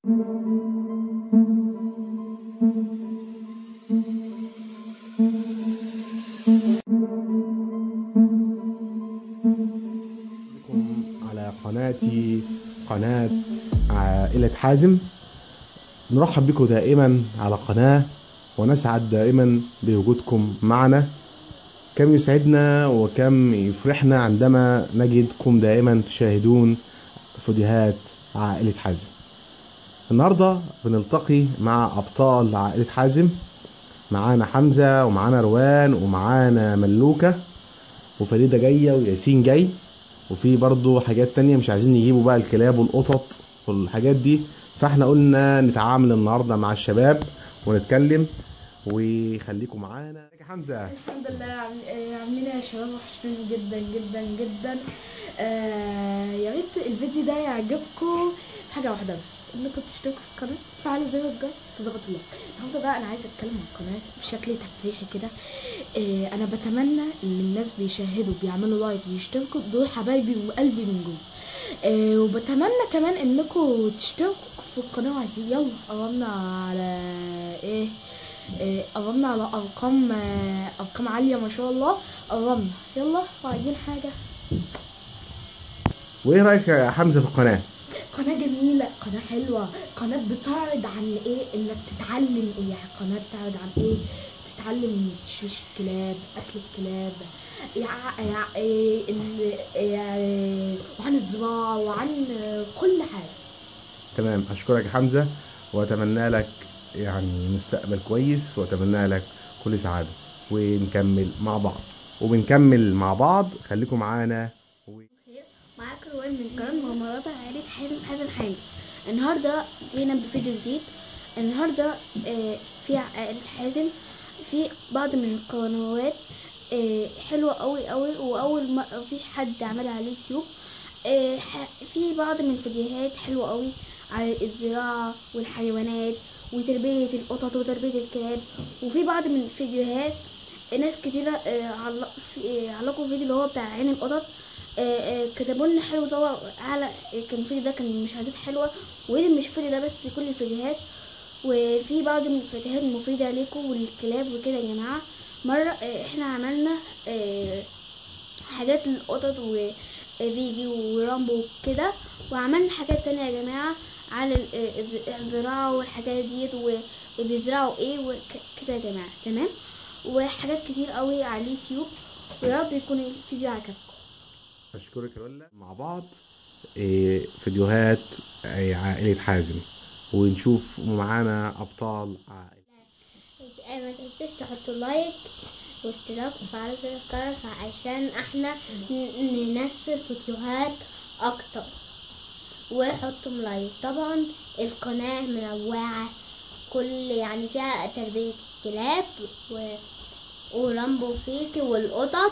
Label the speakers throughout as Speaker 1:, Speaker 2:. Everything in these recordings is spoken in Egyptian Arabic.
Speaker 1: بكم على قناتي قناة عائلة حازم نرحب بكم دائما على قناة ونسعد دائما بوجودكم معنا كم يسعدنا وكم يفرحنا عندما نجدكم دائما تشاهدون فيديوهات عائلة حازم النهاردة بنلتقي مع أبطال عائلة حازم معانا حمزة ومعانا روان ومعانا ملوكة وفريدة جاية وياسين جاي وفي برضو حاجات تانية مش عايزين نجيبوا بقى الكلاب والقطط والحاجات دي فاحنا قلنا نتعامل النهاردة مع الشباب ونتكلم وخليكم معانا يا حمزة
Speaker 2: الحمد لله عامل- آه، عاملين إيه يا شباب وحشتوني جدا جدا جدا آه يا ريت الفيديو ده يعجبكم في حاجه واحده بس انكم تشتركوا في القناه تفعلوا زر الجرس تضغطوا لايك النهارده بقى انا عايزه اتكلم عن القناه بشكل تفريحي كده آه انا بتمنى ان الناس بيشاهدوا بيعملوا لايك ويشتركوا دول حبايبي وقلبي من جوه آه وبتمنى كمان انكم تشتركوا في القناه وعايزين يلا قربنا على ايه آه، قربنا على ارقام آه، ارقام عاليه ما شاء الله قربنا يلا وعايزين حاجه
Speaker 1: وايه رأيك يا حمزة في القناة
Speaker 2: قناه جميله قناه حلوه قناه بتعرض عن ايه انك تتعلم ايه يعني قناه بتعرض عن ايه تتعلم تشيش الكلاب اكل الكلاب يع... يع... إيه ال... يعني وعن الزراعه وعن آه، كل حاجه
Speaker 1: تمام اشكرك يا حمزة واتمنى لك يعني مستقبل كويس واتمنى لك كل سعادة ونكمل مع بعض وبنكمل مع بعض خليكم معانا و...
Speaker 3: معاك روان من قناة مغامرات عائلة حازم حازم حامد النهاردة جينا بفيديو جديد النهاردة آه، في عائلة حازم في بعض من القنوات آه، حلوة قوي قوي وأول ما مفيش حد عملها على اليوتيوب آه، ح- في بعض من الفيديوهات حلوة قوي على الزراعة والحيوانات وتربية القطط وتربية الكلاب وفي بعض من الفيديوهات ناس كتيرة آه، علق- في- آه، علقوا فيديو اللي هو بتاع عين القطط آه، آه، كتبوا لنا حلو طبعا على كان الفيديو ده كان مشاهدات حلوه واللي مش الفيديو ده بس في كل الفيديوهات وفي بعض من الفيديوهات مفيده ليكم وللكلاب وكده يا جماعه مره آه، احنا عملنا آه، حاجات للقطط وفيديو ورامبو وكده وعملنا حاجات تانية يا جماعه على ال- آه، الز- الزراعه والحاجات ديت وبيزرعوا ايه وكده يا جماعه تمام وحاجات كتير قوي على اليوتيوب ويا رب يكون الفيديو عجبكم
Speaker 1: اشكرك يا رولا مع بعض إيه، فيديوهات إيه، عائلة حازم ونشوف معانا ابطال عائلة
Speaker 3: ما تنسوش تحطوا لايك واشتراك وفعلوا زر الجرس عشان احنا ن- ننزل فيديوهات اكتر وحطوا لايك طبعا القناة منوعة كل يعني فيها تربية الكلاب و... ورامبو فيكي والقطط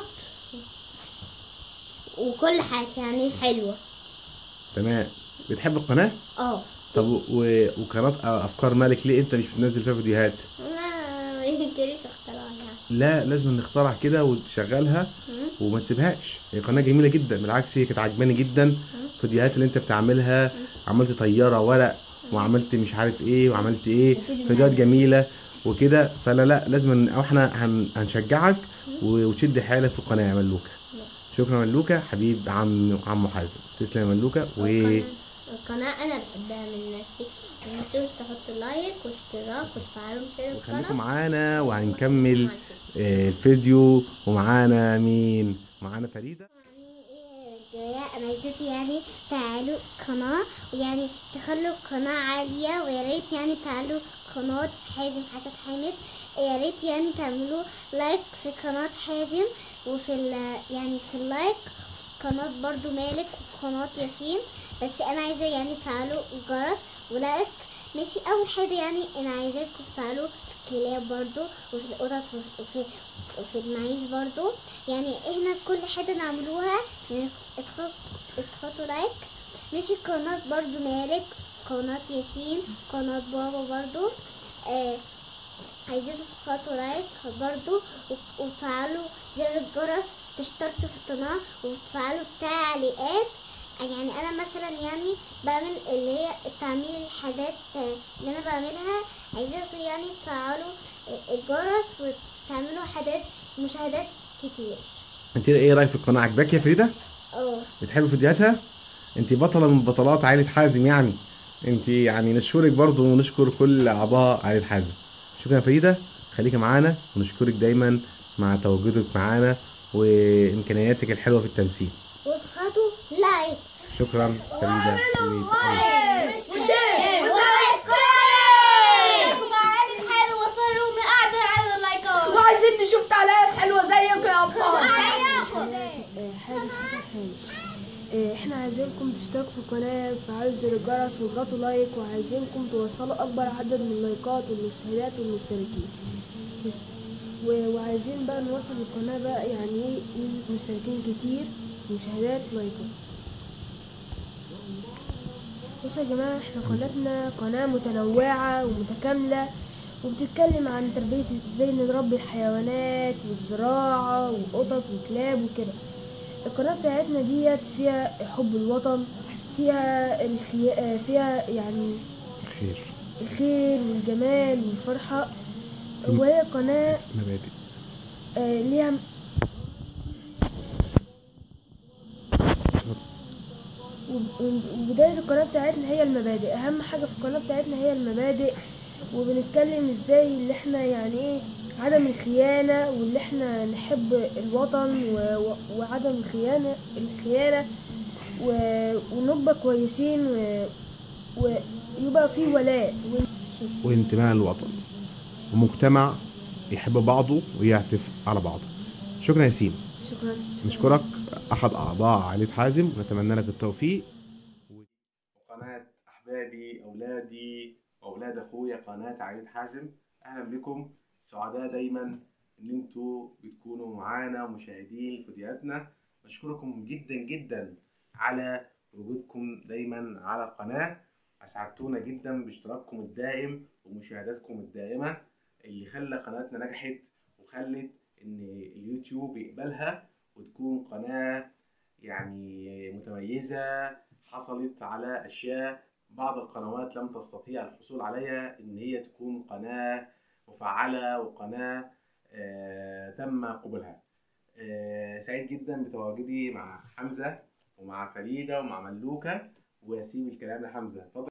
Speaker 3: وكل حاجة يعني حلوة
Speaker 1: تمام بتحب القناة
Speaker 3: اه
Speaker 1: طب و... وقناة افكار مالك ليه انت مش بتنزل فيها فيديوهات
Speaker 3: لا ما يمكنش اختراع يعني
Speaker 1: لا لازم نخترع كده وتشغلها
Speaker 3: مم.
Speaker 1: وما تسيبهاش هي قناة جميلة جدا بالعكس هي كانت عجباني جدا الفيديوهات اللي انت بتعملها عملت طيارة ورق وعملت مش عارف ايه وعملت ايه
Speaker 3: وفيديو
Speaker 1: فيديوهات
Speaker 3: معاك.
Speaker 1: جميلة وكده فلا لا لازم او احنا هن... هنشجعك و- وتشد حيلك في القناة يا ملوكة شكرا يا ملوكة حبيب عم عمو حازم تسلم يا ملوكة و
Speaker 3: القناة القناة أنا بحبها من نفسي متنسوش تحطوا لايك واشتراك وتفعلوا زر
Speaker 1: وخليكم
Speaker 3: الجرس
Speaker 1: معانا وهنكمل آه، الفيديو ومعانا مين معانا فريدة
Speaker 3: يعني ايه انا عايزاكي يعني تعالوا قناة يعني تخلوا القناة عالية ويا ريت يعني تعالوا قناة حازم حسن حامد يا ريت يعني تعملوا لايك في قناة حازم وفي ال يعني في اللايك في قناة برضو مالك وقناة ياسين بس انا عايزة يعني تعالوا الجرس ولايك ماشي اول حاجة يعني انا عايزاكم تفعلوا في الكلاب برضو وفي القطط وفي, وفي, وفي المعيز برضو يعني احنا كل حاجة نعملوها يعني ادخل- اضغطوا لايك ماشي قناة برضو مالك قناة ياسين قناة بابا برضو آه عايزين تضغطوا لايك برضو و- وتفعلوا زر الجرس تشتركوا في القناة وتفعلوا التعليقات
Speaker 4: يعني انا مثلا يعني بعمل اللي هي تعميل الحاجات اللي انا بعملها عايزاكم يعني تفعلوا الجرس وتعملوا حاجات مشاهدات كتير
Speaker 1: انت ايه رايك في القناه عجباك يا فريده
Speaker 4: اه
Speaker 1: بتحب فيديوهاتها انت بطله من بطلات عائله حازم يعني انت يعني نشكرك برضو ونشكر كل اعضاء عائله حازم شكرا يا فريده خليكي معانا ونشكرك دايما مع تواجدك معانا وامكانياتك الحلوه في التمثيل
Speaker 4: واضغطوا لايك
Speaker 1: شكرا فريده
Speaker 3: وشير
Speaker 2: وعايزين نشوف تعليقات حلوه زيكم يا ابطال
Speaker 3: آه، حازم حسن حامد آه، احنا عايزينكم تشتركوا في القناة وتفعلوا زر الجرس وتضغطوا لايك وعايزينكم توصلوا اكبر عدد من اللايكات والمشاهدات والمشتركين و- وعايزين بقى نوصل القناة بقى يعني ايه نسبة مشتركين كتير مشاهدات لايكات بصوا يا جماعة احنا قناتنا قناة متنوعة ومتكاملة وبتتكلم عن تربية ازاي نربي الحيوانات والزراعة وقطط وكلاب وكده القناة بتاعتنا ديت فيها حب الوطن فيها الخي... آه، فيها يعني
Speaker 1: خير
Speaker 3: الخير والجمال والفرحة
Speaker 1: م-
Speaker 3: وهي قناة
Speaker 1: مبادئ
Speaker 3: آه، ليها وب- وبداية القناة بتاعتنا هي المبادئ أهم حاجة في القناة بتاعتنا هي المبادئ وبنتكلم ازاي اللي احنا يعني ايه عدم الخيانة واللي احنا نحب الوطن و... و... وعدم الخيانة الخيانة و... ونبقى كويسين و... ويبقى في ولاء و...
Speaker 1: وانتماء للوطن ومجتمع يحب بعضه ويعطف على بعضه شكرا يا سيم
Speaker 3: شكرا
Speaker 1: نشكرك احد اعضاء عائله حازم ونتمنى لك التوفيق قناه احبابي اولادي واولاد اخويا قناه عائله حازم اهلا بكم سعداء دايما ان انتوا بتكونوا معانا ومشاهدين فيديوهاتنا نشكركم جدا جدا على وجودكم دايما على القناه اسعدتونا جدا باشتراككم الدائم ومشاهداتكم الدائمه اللي خلى قناتنا نجحت وخلت ان اليوتيوب يقبلها وتكون قناة يعني متميزة حصلت على أشياء بعض القنوات لم تستطيع الحصول عليها إن هي تكون قناة مفعلة وقناة آه تم قبولها آه سعيد جدا بتواجدي مع حمزة ومع فريدة ومع ملوكة وأسيب الكلام لحمزة اتفضل